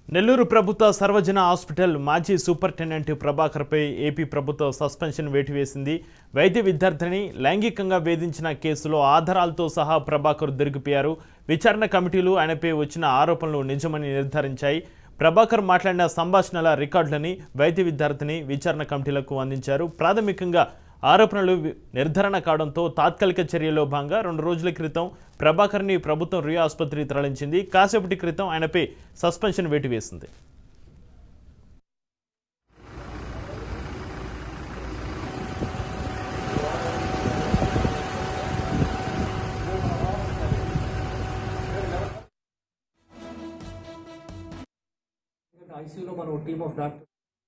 నెల్లూరు ప్రభుత్వ సర్వజన హాస్పిటల్ మాజీ సూపరింటెండెంట్ ప్రభాకర్పై ఏపీ ప్రభుత్వం సస్పెన్షన్ వేటు వేసింది వైద్య విద్యార్థిని లైంగికంగా వేధించిన కేసులో ఆధారాలతో సహా ప్రభాకర్ దొరికిపోయారు విచారణ కమిటీలు ఆయనపై వచ్చిన ఆరోపణలు నిజమని నిర్ధారించాయి ప్రభాకర్ మాట్లాడిన సంభాషణల రికార్డులని వైద్య విద్యార్థిని విచారణ కమిటీలకు అందించారు ప్రాథమికంగా ఆరోపణలు వి- నిర్ధారణ కావడంతో తాత్కాలిక చర్యలో భాగంగా రెండు రోజుల క్రితం ప్రభాకర్ని ప్రభుత్వం రియా ఆసుపత్రి తరలించింది కాసేపటి క్రితం ఆయనపై సస్పెన్షన్ వేటు వేసింది ఐసీయూలో మన టీమ్ ఆఫ్ డాక్టర్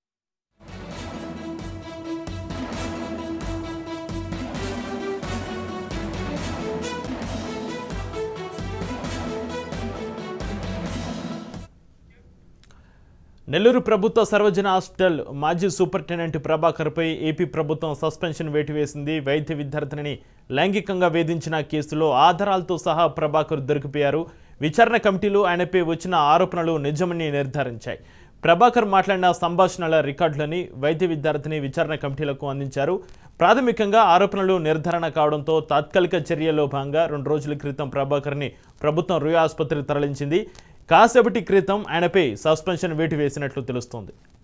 నెల్లూరు ప్రభుత్వ సర్వజన హాస్పిటల్ మాజీ సూపరింటెండెంట్ ప్రభాకర్పై ఏపీ ప్రభుత్వం సస్పెన్షన్ వేటు వేసింది వైద్య విద్యార్థిని లైంగికంగా వేధించిన కేసులో ఆధారాలతో సహా ప్రభాకర్ దొరికిపోయారు విచారణ కమిటీలు ఆయనపై వచ్చిన ఆరోపణలు నిజమని నిర్ధారించాయి ప్రభాకర్ మాట్లాడిన సంభాషణల రికార్డులని వైద్య విద్యార్థిని విచారణ కమిటీలకు అందించారు ప్రాథమికంగా ఆరోపణలు నిర్ధారణ కావడంతో తాత్కాలిక చర్యలో భాగంగా రెండు రోజుల క్రితం ప్రభాకర్ని ప్రభుత్వం రుయా ఆసుపత్రికి తరలించింది కాసేపటి క్రితం ఆయనపై సస్పెన్షన్ వేటు వేసినట్లు తెలుస్తోంది